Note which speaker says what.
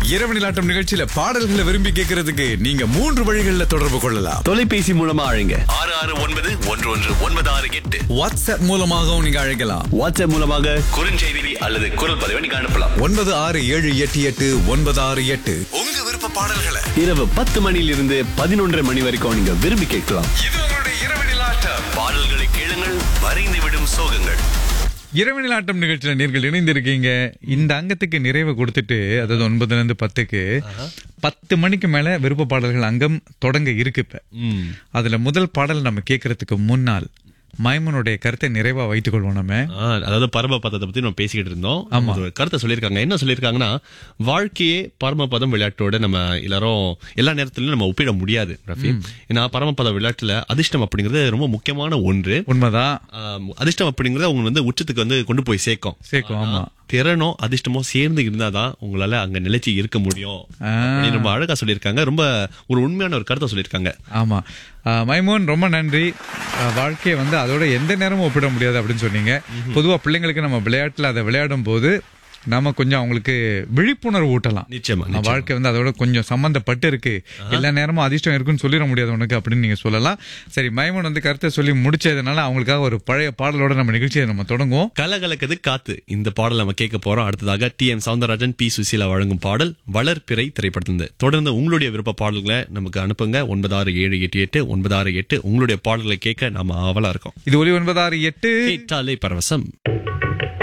Speaker 1: இரவு நிலாட்டம் நிகழ்ச்சியில பாடல்களை விரும்பி கேட்கறதுக்கு நீங்க மூன்று வழிகள்ல தொடர்பு கொள்ளலாம்
Speaker 2: தொலைபேசி மூலமா அழைங்க
Speaker 3: ஆறு ஆறு ஒன்பது ஒன்று ஒன்று ஒன்பது ஆறு எட்டு
Speaker 1: வாட்ஸ்அப் மூலமாகவும் நீங்க அழைக்கலாம்
Speaker 2: வாட்ஸ்அப் மூலமாக
Speaker 3: குறுஞ்செய்தி அல்லது குரல் பதிவை நீங்க அனுப்பலாம்
Speaker 1: ஒன்பது ஆறு ஏழு எட்டு எட்டு ஒன்பது ஆறு எட்டு உங்க விருப்ப பாடல்களை
Speaker 2: இரவு பத்து மணியிலிருந்து பதினொன்றரை மணி வரைக்கும் நீங்க விரும்பி கேட்கலாம்
Speaker 1: இது உங்களுடைய இரவு நிலாட்டம்
Speaker 3: பாடல்களை கேளுங்கள் வரைந்து விடும் சோகங்கள்
Speaker 4: இரவு நிலாட்டம் நிகழ்ச்சியில நீங்கள் இணைந்திருக்கீங்க இந்த அங்கத்துக்கு நிறைவு கொடுத்துட்டு அதாவது ஒன்பதுல இருந்து பத்துக்கு பத்து மணிக்கு மேல விருப்ப பாடல்கள் அங்கம் தொடங்க இருக்கு இப்ப அதுல முதல் பாடல் நம்ம கேட்கறதுக்கு முன்னால் மைமனுடைய கருத்தை நிறைவா வைத்துக் கொள்வோம் நம்ம
Speaker 5: ஆ, அதாவது பரமபதத்தை பத்தி நம்ம பேசிக்கிட்டு இருந்தோம்
Speaker 4: ஆமா.
Speaker 5: ஒரு கருத்தை சொல்லியிருக்காங்க என்ன சொல்லியிருக்காங்கன்னா வாழ்க்கையே பரமபதம் விளையாட்டோட நம்ம எல்லாரும் எல்லா நேரத்திலும் நம்ம ஒப்பிட முடியாது ரஃபி ஏன்னா பரமபத விளையாட்டுல அதிர்ஷ்டம் அப்படிங்கிறது ரொம்ப முக்கியமான ஒன்று
Speaker 4: உண்மைதான்
Speaker 5: ஆம், அதிர்ஷ்டம் அப்படிங்கறது அவங்க வந்து உச்சத்துக்கு வந்து கொண்டு போய் சேர்க்கும்
Speaker 4: சேர்க்கும், ஆமா.
Speaker 5: திறனோ அதிர்ஷ்டமோ சேர்ந்து இருந்தாதான் உங்களால அங்க நிலைச்சு இருக்க முடியும்
Speaker 4: ஆ.
Speaker 5: அப்படின்னு ரொம்ப அழகா சொல்லியிருக்காங்க ரொம்ப ஒரு உண்மையான ஒரு கருத்தை சொல்லியிருக்காங்க
Speaker 4: ஆமா ஆஹ் மைமோன் ரொம்ப நன்றி ஆஹ் வாழ்க்கையை வந்து அதோட எந்த நேரமும் ஒப்பிட முடியாது அப்படின்னு சொன்னீங்க பொதுவா பிள்ளைங்களுக்கு நம்ம விளையாட்டுல அதை விளையாடும் போது நாம கொஞ்சம் அவங்களுக்கு விழிப்புணர்வு ஊட்டலாம்
Speaker 5: நிச்சயமா,
Speaker 4: நம்ம
Speaker 5: நிச்சயமா.
Speaker 4: வாழ்க்கை வந்து அதோட கொஞ்சம் சம்பந்தப்பட்டு இருக்கு எல்லா நேரமும் அதிர்ஷ்டம் இருக்குன்னு சொல்லிட முடியாது உனக்கு அப்படின்னு நீங்க சொல்லலாம் சரி மைமோன் வந்து கருத்தை சொல்லி முடிச்சதுனால அவங்களுக்காக ஒரு பழைய பாடலோட நம்ம நிகழ்ச்சியை நம்ம தொடங்குவோம்
Speaker 5: கலகலக்குது காத்து இந்த பாடல் நம்ம கேட்க போறோம் அடுத்ததாக T M Soundararajan P Susheela வழங்கும் பாடல் வளர்பிறை திரைப்படத்திலிருந்து தொடர்ந்து உங்களுடைய விருப்ப பாடல்களை நமக்கு அனுப்புங்க ஒன்பது ஆறு ஏழு எட்டு எட்டு ஒன்பது ஆறு எட்டு உங்களுடைய பாடல்களை கேட்க நாம ஆவலா இருக்கோம்
Speaker 4: இது ஒலி ஒன்பதாறு எட்டு
Speaker 5: கேட்டாலே பரவசம்